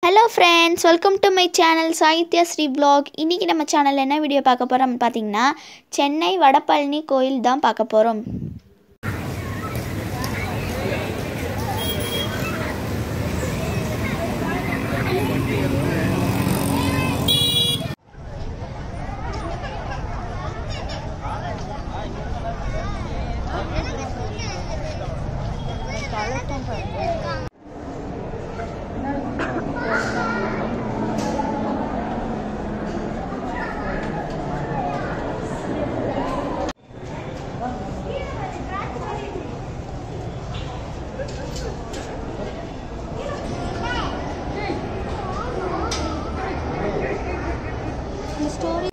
hello friends welcome to my channel Sahithya Sri blog இன்றைக்கி நம்ம சேனலில் என்ன வீடியோ பார்க்க போகிறோம் பார்த்தீங்கன்னா சென்னை வடபழனி கோயில் தான் பார்க்க போகிறோம் ஸ்டோரி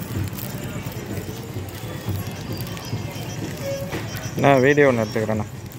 நான் வீடியோ ஒன்று எடுத்துக்கிறேண்ணா